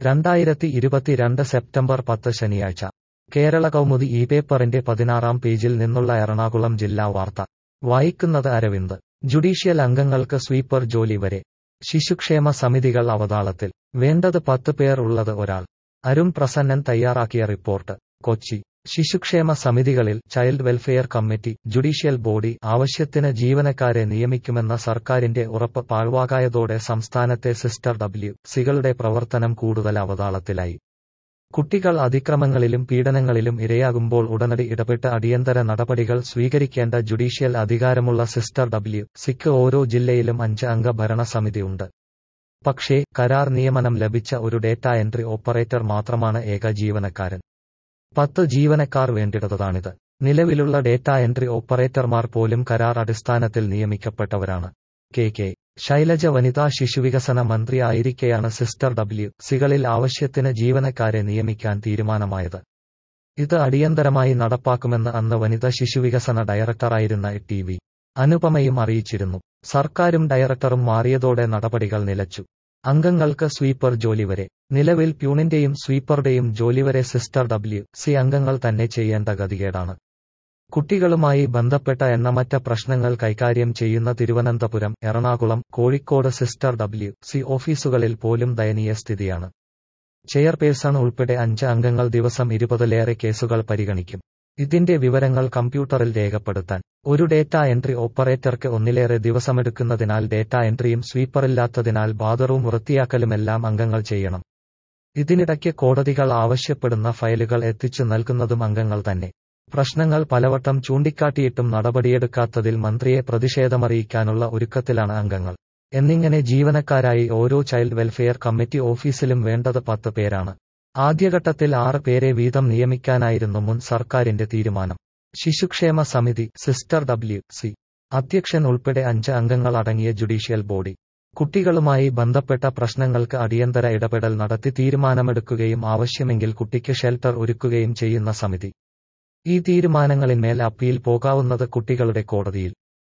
രണ്ടായിരത്തി ഇരുപത്തിരണ്ട് സെപ്റ്റംബർ പത്ത് ശനിയാഴ്ച കേരള കൗമുദി ഈ പേപ്പറിന്റെ പതിനാറാം പേജിൽ നിന്നുള്ള എറണാകുളം ജില്ലാ വാർത്ത വായിക്കുന്നത് അരവിന്ദ് ജുഡീഷ്യൽ അംഗങ്ങൾക്ക് സ്വീപ്പർ ജോലി വരെ ശിശുക്ഷേമ സമിതികൾ അവതാളത്തിൽ വേണ്ടത് പത്ത് പേർ ഉള്ളത് ഒരാൾ അരുൺ പ്രസന്നൻ തയ്യാറാക്കിയ റിപ്പോർട്ട് കൊച്ചി ശിശുക്ഷേമ സമിതികളിൽ child welfare committee judicial body ആവശ്യത്തിന് ജീവനക്കാരെ നിയമിക്കുമെന്ന സർക്കാരിന്റെ ഉറപ്പ് പാഴ്വാകായതോടെ സംസ്ഥാനത്തെ സിസ്റ്റർ ഡബ്ല്യു സികളുടെ പ്രവർത്തനം കൂടുതൽ അവതാളത്തിലായി കുട്ടികൾ അതിക്രമങ്ങളിലും പീഡനങ്ങളിലും ഇരയാകുമ്പോൾ ഉടനടി ഇടപെട്ട് അടിയന്തര നടപടികൾ സ്വീകരിക്കേണ്ട ജുഡീഷ്യൽ അധികാരമുള്ള സിസ്റ്റർ ഡബ്ല്യു സിക്ക് ഓരോ ജില്ലയിലും അഞ്ച് അംഗ ഭരണസമിതി ഉണ്ട് പക്ഷേ കരാർ നിയമനം ലഭിച്ച ഒരു ഡേറ്റ എൻട്രി ഓപ്പറേറ്റർ മാത്രമാണ് ഏക ജീവനക്കാരൻ പത്ത് ജീവനക്കാർ വേണ്ടിടതാണിത് നിലവിലുള്ള ഡേറ്റ എൻട്രി ഓപ്പറേറ്റർമാർ പോലും കരാർ അടിസ്ഥാനത്തിൽ നിയമിക്കപ്പെട്ടവരാണ് കെ കെ ശൈലജ വനിതാ ശിശുവികസന മന്ത്രി ആയിരിക്കെയാണ് സിസ്റ്റർ ഡബ്ല്യു സികളിൽ ആവശ്യത്തിന് ജീവനക്കാരെ നിയമിക്കാൻ തീരുമാനമായത് ഇത് അടിയന്തരമായി നടപ്പാക്കുമെന്ന് അന്ന് വനിതാ ശിശുവികസന ഡയറക്ടറായിരുന്ന ടി വി അനുപമയും അറിയിച്ചിരുന്നു സർക്കാരും ഡയറക്ടറും മാറിയതോടെ നടപടികൾ നിലച്ചു അംഗങ്ങൾക്ക് സ്വീപ്പർ ജോലി വരെ നിലവിൽ പ്യൂണിന്റെയും സ്വീപ്പറുടെയും ജോലി വരെ സിസ്റ്റർ ഡബ്ല്യു സി അംഗങ്ങൾ തന്നെ ചെയ്യേണ്ട ഗതികേടാണ് കുട്ടികളുമായി ബന്ധപ്പെട്ട എണ്ണമറ്റ പ്രശ്നങ്ങൾ കൈകാര്യം ചെയ്യുന്ന തിരുവനന്തപുരം എറണാകുളം കോഴിക്കോട് സിസ്റ്റർ ഡബ്ല്യു സി ഓഫീസുകളിൽ പോലും ദയനീയ സ്ഥിതിയാണ് ചെയർപേഴ്സൺ ഉൾപ്പെടെ അഞ്ച് അംഗങ്ങൾ ദിവസം ഇരുപതിലേറെ കേസുകൾ പരിഗണിക്കും ഇതിന്റെ വിവരങ്ങൾ കമ്പ്യൂട്ടറിൽ രേഖപ്പെടുത്താൻ ഒരു ഡേറ്റ എൻട്രി ഓപ്പറേറ്റർക്ക് ഒന്നിലേറെ ദിവസമെടുക്കുന്നതിനാൽ ഡേറ്റ എൻട്രിയും സ്വീപ്പറില്ലാത്തതിനാൽ ബാദറും വൃത്തിയാക്കലുമെല്ലാം അംഗങ്ങൾ ചെയ്യണം ഇതിനിടയ്ക്ക് കോടതികൾ ആവശ്യപ്പെടുന്ന ഫയലുകൾ എത്തിച്ചു നൽകുന്നതും അംഗങ്ങൾ തന്നെ പ്രശ്നങ്ങൾ പലവട്ടം ചൂണ്ടിക്കാട്ടിയിട്ടും നടപടിയെടുക്കാത്തതിൽ മന്ത്രിയെ പ്രതിഷേധമറിയിക്കാനുള്ള ഒരുക്കത്തിലാണ് അംഗങ്ങൾ എന്നിങ്ങനെ ജീവനക്കാരായി ഓരോ ചൈൽഡ് വെൽഫെയർ കമ്മിറ്റി ഓഫീസിലും വേണ്ടത് പത്ത് പേരാണ് ആദ്യഘട്ടത്തിൽ ആറ് പേരെ വീതം നിയമിക്കാനായിരുന്നു മുൻ സർക്കാരിന്റെ തീരുമാനം ശിശുക്ഷേമ സമിതി സിസ്റ്റർ ഡബ്ല്യു സി അധ്യക്ഷൻ ഉൾപ്പെടെ അഞ്ച് അംഗങ്ങൾ അടങ്ങിയ ജുഡീഷ്യൽ ബോഡി കുട്ടികളുമായി ബന്ധപ്പെട്ട പ്രശ്നങ്ങൾക്ക് അടിയന്തര ഇടപെടൽ നടത്തി തീരുമാനമെടുക്കുകയും ആവശ്യമെങ്കിൽ കുട്ടിക്ക് ഷെൽട്ടർ ഒരുക്കുകയും ചെയ്യുന്ന സമിതി ഈ തീരുമാനങ്ങളിന്മേൽ അപ്പീൽ പോകാവുന്നത് കുട്ടികളുടെ കോടതിയിൽ